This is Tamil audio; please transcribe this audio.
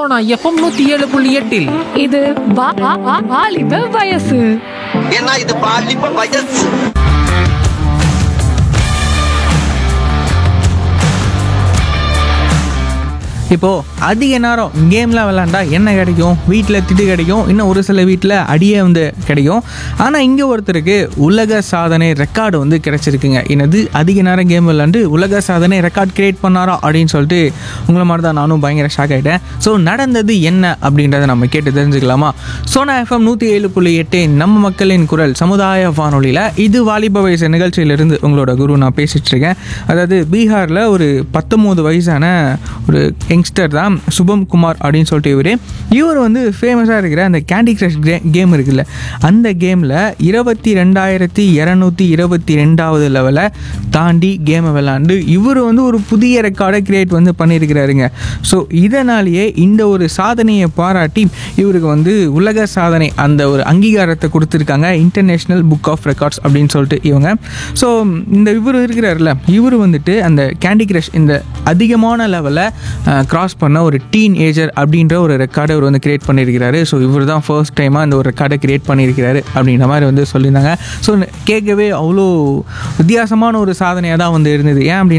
சோனா எஃப்எம் நூத்தி ஏழு புள்ளி எட்டில் இது வா- வா- வா- வாலிப வயசு ஏன்னா இது பாலிப்ப வயசு இப்போது அதிக நேரம் கேம்லாம் விளாண்டா என்ன கிடைக்கும் வீட்டில் திட்டு கிடைக்கும் இன்னும் ஒரு சில வீட்டில் அடியே வந்து கிடைக்கும் ஆனால் இங்கே ஒருத்தருக்கு உலக சாதனை ரெக்கார்டு வந்து கிடைச்சிருக்குங்க என்னது அதிக நேரம் கேம் விளாண்டு உலக சாதனை ரெக்கார்ட் கிரியேட் பண்ணாரா அப்படின்னு சொல்லிட்டு உங்களை மாதிரி தான் நானும் பயங்கர ஷாக் ஆகிட்டேன் ஸோ நடந்தது என்ன அப்படின்றத நம்ம கேட்டு தெரிஞ்சுக்கலாமா சோனா எஃப்எம் நூற்றி ஏழு புள்ளி எட்டு நம்ம மக்களின் குரல் சமுதாய வானொலியில் இது வாலிப வயசு நிகழ்ச்சியிலிருந்து உங்களோட குரு நான் பேசிகிட்டு இருக்கேன் அதாவது பீகாரில் ஒரு பத்தொம்போது வயசான ஒரு யங்ஸ்டர் தான் சுபம் குமார் அப்படின்னு சொல்லிட்டு இவர் இவர் வந்து ஃபேமஸாக இருக்கிற அந்த கேண்டி கிரஷ் கேம் இருக்குல்ல அந்த கேமில் இருபத்தி ரெண்டாயிரத்தி இரநூத்தி இருபத்தி ரெண்டாவது லெவலை தாண்டி கேமை விளாண்டு இவர் வந்து ஒரு புதிய ரெக்கார்டை கிரியேட் வந்து பண்ணியிருக்கிறாருங்க ஸோ இதனாலேயே இந்த ஒரு சாதனையை பாராட்டி இவருக்கு வந்து உலக சாதனை அந்த ஒரு அங்கீகாரத்தை கொடுத்துருக்காங்க இன்டர்நேஷ்னல் புக் ஆஃப் ரெக்கார்ட்ஸ் அப்படின்னு சொல்லிட்டு இவங்க ஸோ இந்த இவர் இருக்கிறார்ல இவர் வந்துட்டு அந்த கேண்டி கிரஷ் இந்த அதிகமான லெவலில் கிராஸ் பண்ண ஒரு டீன் ஏஜர் அப்படின்ற ஒரு ரெக்கார்டை இவர் வந்து கிரியேட் பண்ணியிருக்கிறாரு ஸோ இவர் தான் ஃபர்ஸ்ட் டைமாக இந்த ஒரு ரெக்கார்டை கிரியேட் பண்ணியிருக்கிறாரு அப்படின்ற மாதிரி வந்து சொல்லியிருந்தாங்க ஸோ கேட்கவே அவ்வளோ வித்தியாசமான ஒரு சாதனையாக தான் வந்து இருந்தது ஏன் அப்படின்னா